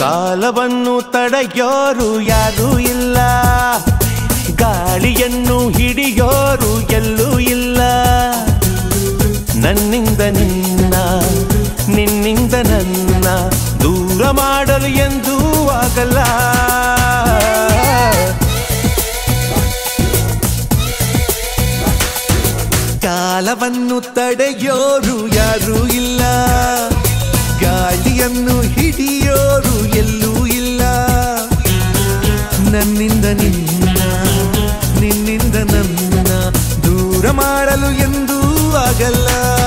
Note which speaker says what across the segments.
Speaker 1: ಕಾಲವನ್ನು ತಡೆಯೋರು ಯಾರೂ ಇಲ್ಲ ಗಾಳಿಯನ್ನು ಹಿಡಿಯೋರು ಎಲ್ಲೂ ಇಲ್ಲ ನನ್ನಿಂದ ನಿನ್ನ ನಿನ್ನಿಂದ ನನ್ನ ದೂರ ಮಾಡಲು ಎಂದೂ ಆಗಲ್ಲ ಕಾಲವನ್ನು ತಡೆಯೋರು ಯಾರೂ ಇಲ್ಲ ಗಾಳಿಯನ್ನು ಹಿಡಿಯೋರು ಎಲ್ಲೂ ಇಲ್ಲ ನನ್ನಿಂದ ನಿನ್ನ ನಿನ್ನಿಂದ ನನ್ನ ದೂರ ಮಾಡಲು ಎಂದೂ ಆಗಲ್ಲ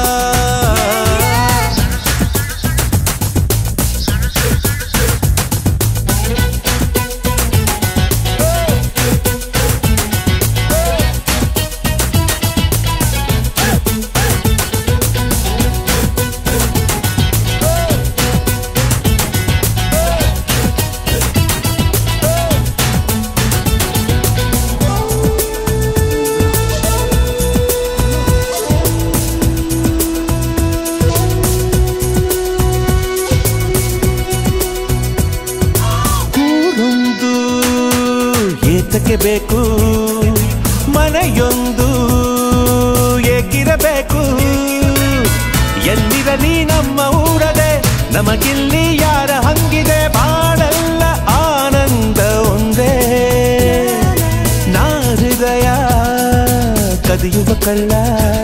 Speaker 1: ಊರೊಂದು ಏತಕ್ಕೆ ಬೇಕು ಮನೆಯೊಂದು ಏಕಿರಬೇಕು ಎಲ್ಲಿರಲಿ ನಮ್ಮ ಊರದೆ ನಮಗಿಲ್ಲಿ ಯಾರ ಹಂಗಿದೆ ಬಾಳೆಲ್ಲ ಆನಂದ ಒಂದೇ ನಾ ಹೃದಯ ಕದಿಯುವ ಕಳ್ಳ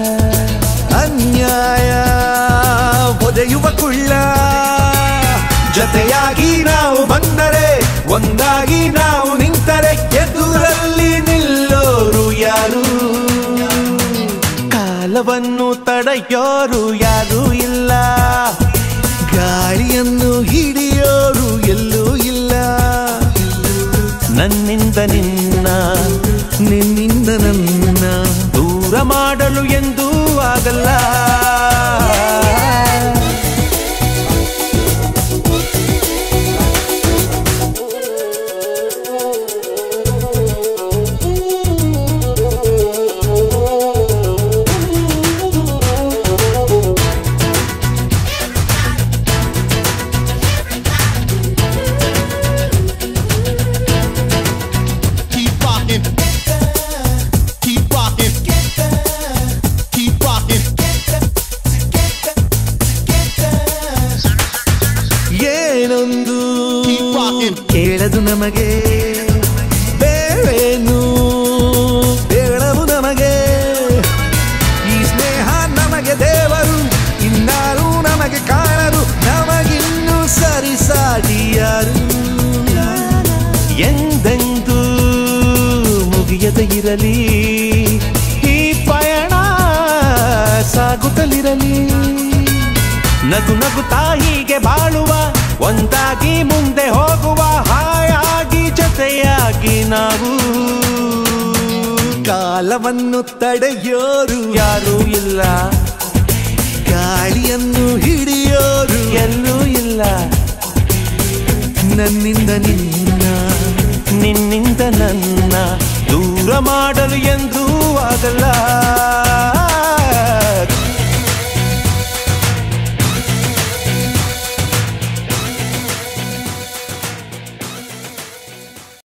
Speaker 1: ಅನ್ಯಾಯ ಒದೆಯುವ ಕುಳ್ಳ ಜೊತೆಯಾಗಿ ನಾವು ಬಂದರೆ ಒಂದಾಗಿ ನಾವು ನಿಂತರೆ ಎದುರಲ್ಲಿ ನಿಲ್ಲೋರು ಯಾರು ಕಾಲವನ್ನು ತಡೆಯೋರು ಯಾರೂ ಇಲ್ಲ ಗಾಳಿಯನ್ನು ಹಿಡಿಯೋರು ಎಲ್ಲೂ ಇಲ್ಲ ನನ್ನಿಂದ ನಿನ್ನ ನಿನ್ನಿಂದ ನನ್ನ ದೂರ ಮಾಡಲು ಎಂದೂ ಆಗಲ್ಲ
Speaker 2: Keep rocking. Keep rocking. Keep rocking.
Speaker 1: ಏನೊಂದು
Speaker 2: Keep rocking.
Speaker 1: ಕೇಳದು ನಮಗೆ ಬೇರೇನು ಬೇಡವು ನಮಗೆ ಈ ಸ್ನೇಹ ನಮಗೆ ದೇವರು ಇನ್ನಾರು ನಮಗೆ ಕಾಣರು ನಮಗಿನ್ನು ಸರಿಸಾಟಿ ಯಾರು ಎಂದೆಂದೂ ಮುಗಿಯದ ಇರಲಿ ಈ ಪಯಣ ಸಾಗುತ್ತಲಿರಲಿ ನಗು ನಗುತ್ತಾ ಹೀಗೆ ಬಾಳುವ ಒಂದಾಗಿ ಮುಂದೆ ಹೋಗುವ ಹಾಯಾಗಿ ಜೊತೆಯಾಗಿ ನಾವು ಕಾಲವನ್ನು ತಡೆಯೋರು ಯಾರೂ ಇಲ್ಲ ಗಾಳಿಯನ್ನು ಹಿಡಿಯೋರು ಎಲ್ಲೂ ಇಲ್ಲ ನನ್ನಿಂದ ನಿನ್ನ ನಿನ್ನಿಂದ ನನ್ನ ದೂರ ಮಾಡಲು ಎಂದೂ ಆಗಲ್ಲ